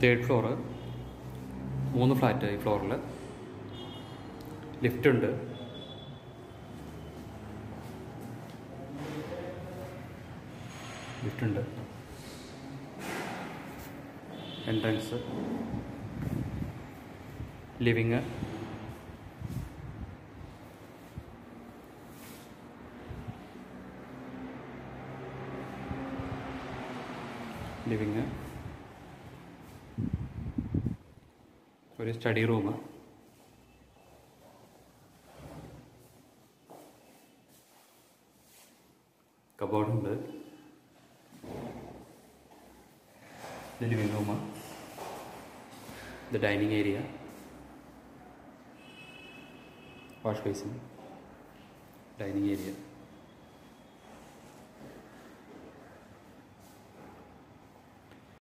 third floor മൂന്ന് flat ഈ ഫ്ലോറിൽ ലിഫ്റ്റ് ഉണ്ട് ലിഫ്റ്റ് ഉണ്ട് എൻട്രൻസ് ലിവിങ് ലിവിങ് ഒരു സ്റ്റഡി റൂം കബോർഡുണ്ട് ഇത് ലിവിങ് റൂം ഇത് dining area wash basin dining area